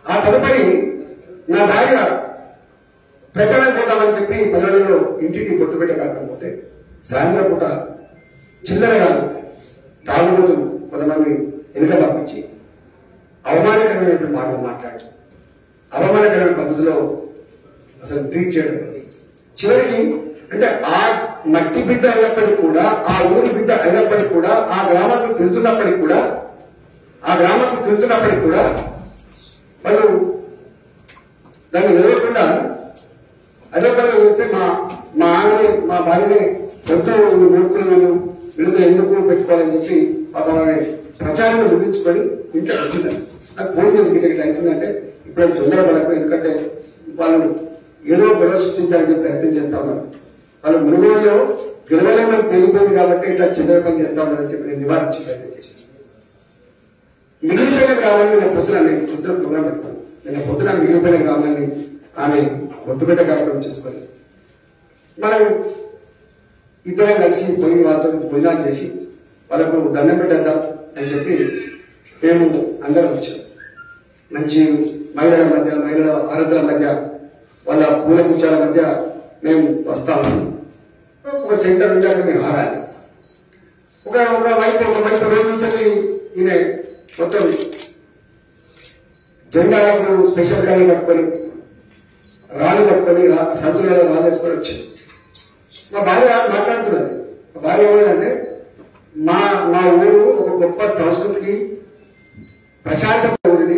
ఆ తదుపరి నా భార్య ప్రచారం పోతామని చెప్పి పల్లెలలో ఇంటికి బొట్టు పెట్టే కాకపోతే సాయంత్రం పూట చిల్లరగా తాగుబోతు కొంతమంది వెనుక పంపించి అవమానకరమైనటువంటి మాటలు మాట్లాడి అవమానకరమైన పద్ధతిలో అసలు ట్రీట్ చేయడం చివరికి అంటే ఆ మట్టి బిడ్డ అయినప్పటికీ కూడా ఆ ఊరి బిడ్డ అయినప్పటికీ కూడా ఆ గ్రామస్తులు తిరుగుతున్నప్పటికీ కూడా ఆ గ్రామస్తులు తిరుగుతున్నప్పటికీ కూడా వాళ్ళు దాన్ని నిలవకుండా అదే పనిగా చూస్తే మా మా ఆమెని మా భార్యని ఎంతో మూర్ఖులు వీళ్ళు వీళ్ళతో ఎందుకు పెట్టుకోవాలని చెప్పి పాపం ఆమె ప్రచారం ముగించుకొని ఇంట్లో వచ్చింది నాకు ఫోన్ చేసి గిట్ట ఇట్లా అవుతుందంటే ఇప్పుడు అది తొందరపడకు ఎందుకంటే వాళ్ళు ఏదో గొడవ సృష్టించాలని చెప్పి ప్రయత్నం చేస్తా ఉన్నారు వాళ్ళు మునుగోడులో గెలవలేమని తెలియపోయింది కాబట్టి ఇట్లా చిన్న పని చేస్తా ఉన్నారని చెప్పి నేను నివారించే ప్రయత్నం చేశాను మిగిలిపోయిన గ్రామాన్ని నేను పొద్దున నేను పొద్దున ప్రోగ్రాం పెడతాను నేను పొద్దున మిగిలిపోయిన గ్రామాన్ని ఆమె ఒట్టుబెట్ట కార్యక్రమం చేసుకొని మనం ఇద్దరం కలిసి పోయి వాళ్ళతో భోజనాలు చేసి వాళ్ళకు దండం పెట్టేద్దాం అని చెప్పి మేము అందరం వచ్చాం మంచి మహిళల మధ్య మహిళల ఆరాధన మధ్య వాళ్ళ పూల గుచ్చాల మధ్య మేము వస్తాము ఒక సెంటర్ నుంచి అక్కడ మేము ఆడాలి ఒక ఒక వైపు ఒక వైపు రోజు నుంచి ఈయన మొత్తం జెండాలకు స్పెషల్ గాలి కట్టుకొని రాళ్ళు కట్టుకొని రా- సంచులలో రాళ్ళు వేసుకొని వచ్చాడు మా భార్య మాట్లాడుతున్నది మా భార్య ఏమంటే మా మా ఊరు ఒక గొప్ప సంస్కృతికి ప్రశాంతత ఊరిది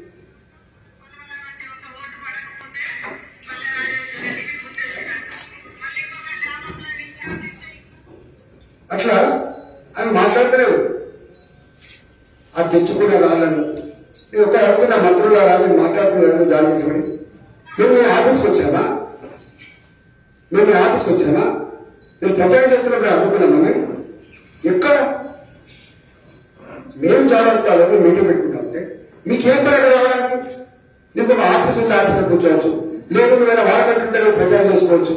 అట్లా అని మాట్లాడుతూనే ఉంది. ఆ తెచ్చుకునే రాళ్ళను నేను ఒక అడుగుతున్న మంత్రుల రాళ్ళని మాట్లాడుతున్నాను దాని నిజమని మేము మీ ఆఫీస్కి వచ్చామా మేము మీ ఆఫీస్కి వచ్చామా నేను ప్రచారం చేస్తున్నప్పుడు అడుగుతున్నామా మేము ఎక్కడ మేము చాలా స్థాయిలో మీటింగ్ పెట్టుకుంటామంటే మీకేం పని అక్కడ రావడానికి నీకు ఒక ఆఫీస్ ఉంటే ఆఫీసర్ కూర్చోవచ్చు లేదు నువ్వు ఏదైనా వాడకట్టుంటే నువ్వు ప్రచారం చేసుకోవచ్చు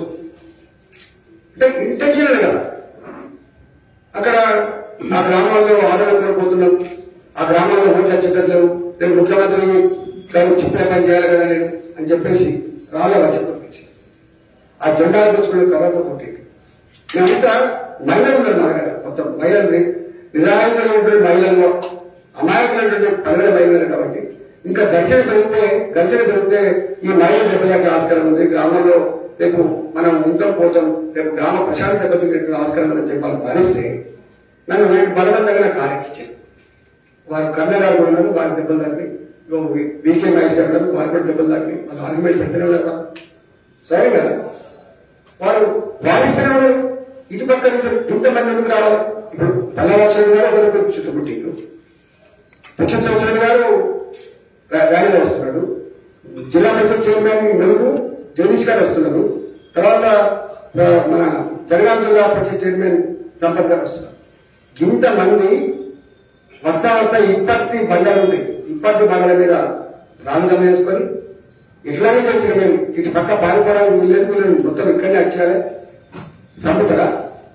అంటే ఇంటెన్షనల్ కదా అక్కడ ఆ గ్రామాల్లో ఆదరణ పోతున్నాం ఆ గ్రామాల్లో ఓట్లు వచ్చేటట్లేవు నేను ముఖ్యమంత్రి గారు చెప్పిన పని చేయాలి కదా నేను అని చెప్పేసి రాళ్ళ వచ్చి పంపించి ఆ జెండా తెచ్చుకుని కవర్తో కొట్టి మేమంతా మహిళలు ఉన్నారు నా దగ్గర మొత్తం మహిళల్ని నిరాయుధమైనటువంటి మహిళలు అమాయకులైనటువంటి పల్లెల మహిళలు కాబట్టి ఇంకా ఘర్షణ పెరిగితే ఘర్షణ పెరిగితే ఈ మహిళ దెబ్బలాగే ఆస్కారం ఉంది గ్రామంలో రేపు మనం ఉంటాం పోతాం రేపు గ్రామ ప్రశాంత దెబ్బతింటే ఆస్కారం ఉందని చెప్పాలని భావిస్తే నన్ను వీటి బలవంతంగా కారెక్కించారు వారు కన్నగారు కూడా ఉన్నారు వారి దెబ్బలు తాకి వీకే మ్యాచ్ గారు ఉన్నారు వారు కూడా దెబ్బలు తాకి వాళ్ళు ఆర్గ్యుమెంట్ పెడుతూనే ఉన్నారు స్వయంగా వారు భావిస్తూనే ఉన్నారు ఇటు పక్క నుంచి ఇంతమంది ఎందుకు రావాలి ఇప్పుడు పల్లవాక్షరం గారు ఒకరికి చుట్టుముట్టిండు ముఖ్య సంవత్సరం గారు రా- ర్యాలీలో వస్తున్నాడు జిల్లా పరిషత్ చైర్మన్ మెరుగు జగదీష్ గారు వస్తున్నారు తర్వాత ఆ, మన జనగాం జిల్లా పరిషత్ చైర్మన్ సంపత్ గారు వస్తున్నారు ఇంతమంది వస్తా వస్తా ఇప్పటి బండలు ఉంటాయి ఇప్పటి బండల మీద రాళ్ళు జమ చేసుకొని ఇట్లానే తెలిసిన మేము ఇటు పక్క పారిపోవడానికి వీళ్ళని వీళ్ళని మొత్తం ఇక్కడనే వచ్చారా చంపుతారా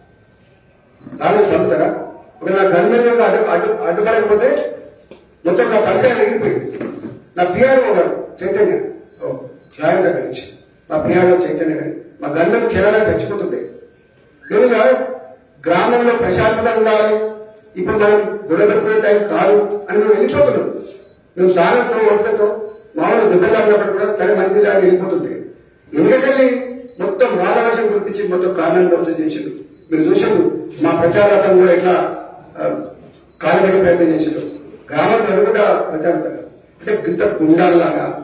రాళ్ళు చంపుతారా ఒక నా గన్మెన్ అడ్డు అడ్డు అడ్డుపడకపోతే మొత్తం నా తలకాయ ఎగిరిపోయింది నా పిఆర్ఓ గారు చైతన్య ఓ, రాయల దగ్గర నుంచి మా పిఆర్ఓ చైతన్య గారు మా గన్మెన్ చెరలా చచ్చిపోతుంది నేను కాదు, గ్రామంలో ప్రశాంతత ఉండాలి ఇప్పుడు మనం గొడవ పెట్టుకునే టైం కాదు అని మేము వెళ్ళిపోతున్నాం మేము సాయంతో ఓట్లతో మామూలు దెబ్బలాడినప్పుడు కూడా సరే మంచిది అని వెళ్ళిపోతుంది ఎందుకంటే మొత్తం వాదవర్షం కురిపించి మొత్తం కారణం ధ్వంసం చేసిండు మీరు చూసారు మా ప్రచారకం కూడా ఎట్లా ఆ, కాలబెట్టి ప్రయత్నం చేసిండు గ్రామస్తులు కూడా ప్రచారం అంటే ఇంత గుండాల్లాగా